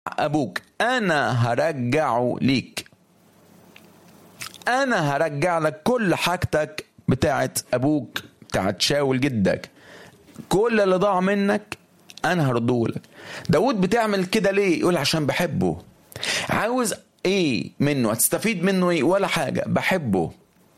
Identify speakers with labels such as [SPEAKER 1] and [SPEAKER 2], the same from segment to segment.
[SPEAKER 1] ابوك انا هرجعه ليك انا هرجع لك كل حاجتك بتاعت ابوك بتاعت شاول جدك كل اللي ضاع منك انا هرده لك داود بتعمل كده ليه يقول عشان بحبه عاوز ايه منه هتستفيد منه ايه ولا حاجه بحبه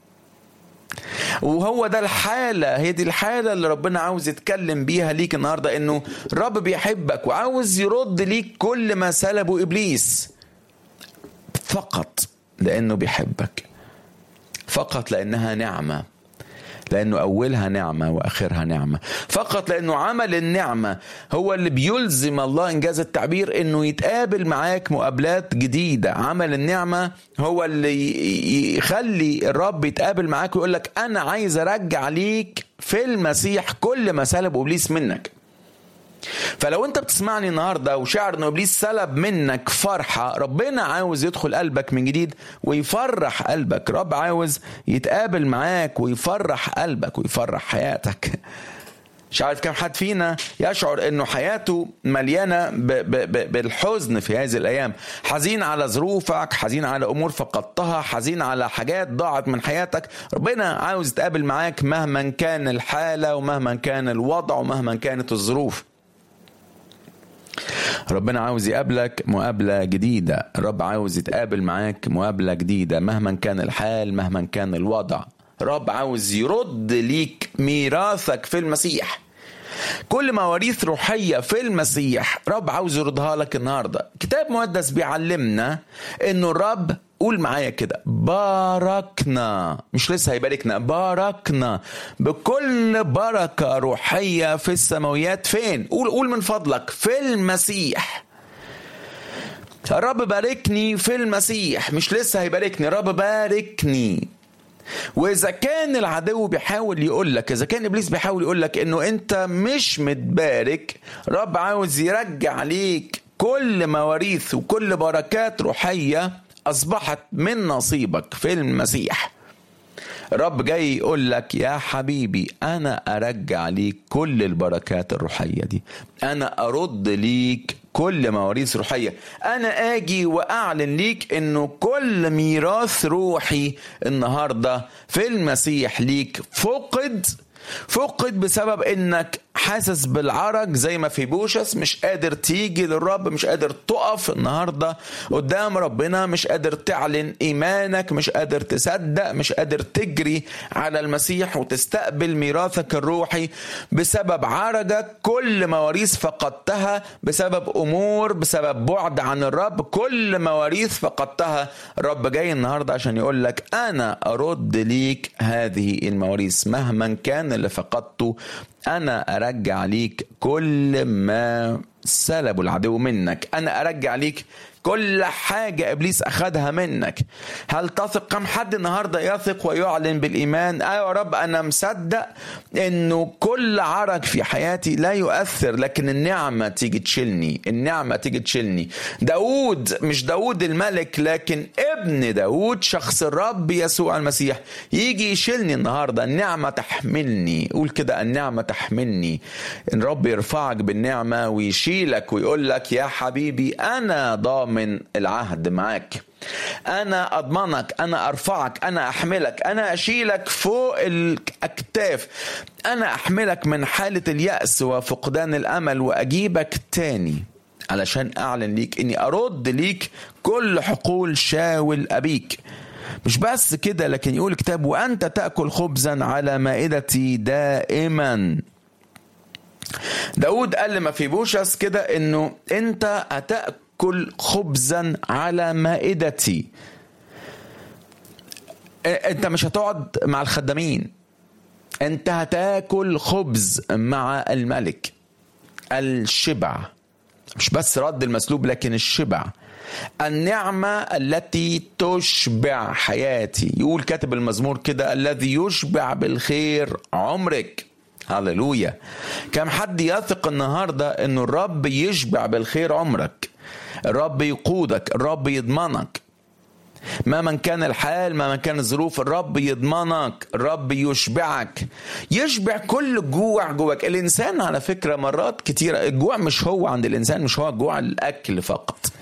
[SPEAKER 1] وهو ده الحالة هي دي الحالة اللي ربنا عاوز يتكلم بيها ليك النهاردة انه رب بيحبك وعاوز يرد ليك كل ما سلبه ابليس فقط لانه بيحبك فقط لانها نعمه لانه اولها نعمه واخرها نعمه فقط لانه عمل النعمه هو اللي بيلزم الله انجاز التعبير انه يتقابل معاك مقابلات جديده عمل النعمه هو اللي يخلي الرب يتقابل معاك ويقول لك انا عايز ارجع ليك في المسيح كل ما سلب ابليس منك فلو انت بتسمعني النهارده وشعر ان ابليس سلب منك فرحه ربنا عاوز يدخل قلبك من جديد ويفرح قلبك رب عاوز يتقابل معاك ويفرح قلبك ويفرح حياتك مش عارف كم حد فينا يشعر انه حياته مليانه ب ب ب بالحزن في هذه الايام حزين على ظروفك حزين على امور فقدتها حزين على حاجات ضاعت من حياتك ربنا عاوز يتقابل معاك مهما كان الحاله ومهما كان الوضع ومهما كانت الظروف ربنا عاوز يقابلك مقابلة جديدة الرب عاوز يتقابل معاك مقابلة جديدة مهما كان الحال مهما كان الوضع رب عاوز يرد ليك ميراثك في المسيح كل مواريث روحية في المسيح رب عاوز يردها لك النهاردة كتاب مقدس بيعلمنا انه الرب قول معايا كده باركنا مش لسه هيباركنا باركنا بكل بركة روحية في السماويات فين قول قول من فضلك في المسيح الرب باركني في المسيح مش لسه هيباركني رب باركني واذا كان العدو بيحاول يقول لك اذا كان ابليس بيحاول يقول لك انه انت مش متبارك رب عاوز يرجع ليك كل مواريث وكل بركات روحيه اصبحت من نصيبك في المسيح رب جاي يقول لك يا حبيبي انا ارجع ليك كل البركات الروحيه دي انا ارد ليك كل مواريث روحيه انا اجي واعلن ليك انه كل ميراث روحي النهارده في المسيح ليك فقد فقد بسبب انك حاسس بالعرج زي ما في بوشس مش قادر تيجي للرب مش قادر تقف النهارده قدام ربنا مش قادر تعلن ايمانك مش قادر تصدق مش قادر تجري على المسيح وتستقبل ميراثك الروحي بسبب عرجك كل مواريث فقدتها بسبب امور بسبب بعد عن الرب كل مواريث فقدتها الرب جاي النهارده عشان يقول لك انا ارد ليك هذه المواريث مهما كان اللي فقدته انا ارجع ليك كل ما سلبوا العدو منك انا ارجع ليك كل حاجة إبليس أخدها منك هل تثق كم حد النهاردة يثق ويعلن بالإيمان أيوة يا رب أنا مصدق أنه كل عرق في حياتي لا يؤثر لكن النعمة تيجي تشيلني النعمة تيجي تشيلني داود مش داود الملك لكن ابن داود شخص الرب يسوع المسيح يجي يشيلني النهاردة النعمة تحملني قول كده النعمة تحملني الرب يرفعك بالنعمة ويشيلك ويقول لك يا حبيبي أنا ضامن من العهد معاك انا اضمنك انا ارفعك انا احملك انا اشيلك فوق الاكتاف انا احملك من حاله الياس وفقدان الامل واجيبك تاني علشان اعلن ليك اني ارد ليك كل حقول شاول ابيك مش بس كده لكن يقول الكتاب وانت تاكل خبزا على مائدتي دائما داود قال لما في بوشس كده انه انت هتاكل كل خبزا على مائدتي انت مش هتقعد مع الخدامين انت هتاكل خبز مع الملك الشبع مش بس رد المسلوب لكن الشبع النعمة التي تشبع حياتي يقول كاتب المزمور كده الذي يشبع بالخير عمرك هللويا كم حد يثق النهاردة انه الرب يشبع بالخير عمرك الرب يقودك الرب يضمنك مهما كان الحال مهما كان الظروف الرب يضمنك الرب يشبعك يشبع كل جوع جواك الانسان على فكره مرات كتيره الجوع مش هو عند الانسان مش هو جوع الاكل فقط